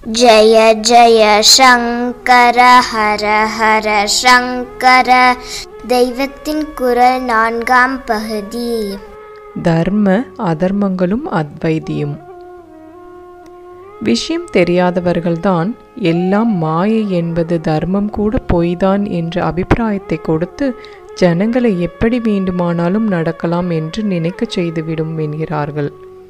जय जय शङ्कर हर हर शङ्कर தெய்வத்தின் குரல் நான்காம் பகுதி தர்ம அதர்மங்களும் அத்வைதியும் விஷயம் தெரியாதவர்கள்தான் எல்லாம் மாயை என்பது தர்மம் கூட பொய்தான் என்ற அபிப்பிராயத்தை கொடுத்து ஜனங்களை எப்படி வேண்டுமானாலும் நடக்கலாம் என்று நினைக்கச் செய்துவிடும் என்கிறார்கள்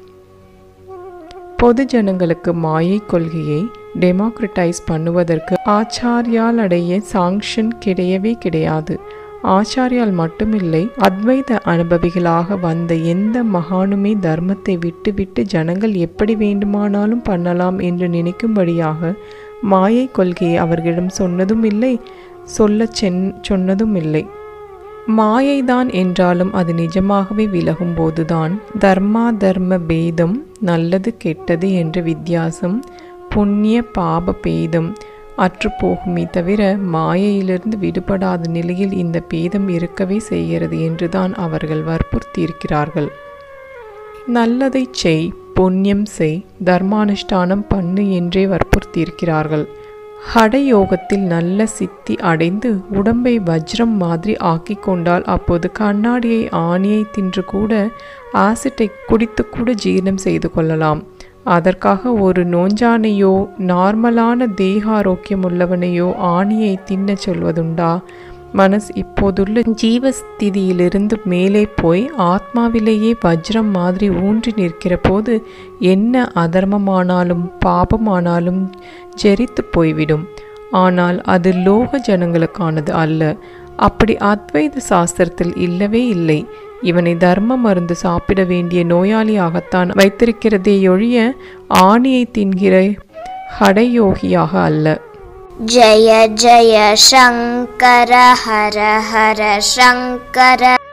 பொது ஜனங்களுக்கு மாயை கொள்கையை டெமோக்ரட்டைஸ் பண்ணுவதற்கு ஆச்சாரியால் அடைய சாங்ஷன் கிடையவே கிடையாது ஆச்சாரியால் மட்டுமில்லை அத்வைத அனுபவிகளாக வந்த எந்த மகானுமே தர்மத்தை விட்டுவிட்டு ஜனங்கள் எப்படி வேண்டுமானாலும் பண்ணலாம் என்று நினைக்கும்படியாக மாயை கொள்கையை அவர்களிடம் சொன்னதும் இல்லை சொல்லச் சென் சொன்னதும் இல்லை மாயைதான் என்றாலும் அது நிஜமாகவே விலகும் போதுதான் தர்மா தர்ம பேதம் நல்லது கெட்டது என்ற வித்தியாசம் புண்ணிய பாப பேதம் அற்றுப்போகுமே தவிர மாயையிலிருந்து விடுபடாத நிலையில் இந்த பேதம் இருக்கவே செய்கிறது என்றுதான் அவர்கள் வற்புறுத்தியிருக்கிறார்கள் நல்லதைச் செய் புண்ணியம் செய் தர்மானுஷ்டானம் பண்ணு என்றே வற்புறுத்தியிருக்கிறார்கள் ஹடயோகத்தில் நல்ல சித்தி அடைந்து உடம்பை வஜ்ரம் மாதிரி ஆக்கி கொண்டால் அப்போது கண்ணாடியை ஆணியை தின்று கூட ஆசிட்டை குடித்து கூட ஜீரணம் செய்து கொள்ளலாம் அதற்காக ஒரு நோஞ்சானையோ நார்மலான தேகாரோக்கியம் உள்ளவனையோ ஆணியை தின்ன சொல்வதுண்டா மனஸ் இப்போதுள்ள ஜீவஸ்திதியிலிருந்து மேலே போய் ஆத்மாவிலேயே வஜ்ரம் மாதிரி ஊன்றி நிற்கிற போது என்ன அதர்மமானாலும் பாபமானாலும் ஜெரித்து போய்விடும் ஆனால் அது லோக ஜனங்களுக்கானது அல்ல அப்படி அத்வைத சாஸ்திரத்தில் இல்லவே இல்லை இவனை தர்ம மருந்து சாப்பிட வேண்டிய நோயாளியாகத்தான் வைத்திருக்கிறதே ஒழிய ஆணியை தின்கிற ஹடயோகியாக அல்ல जय जय शङ्कर हर हर शङ्कर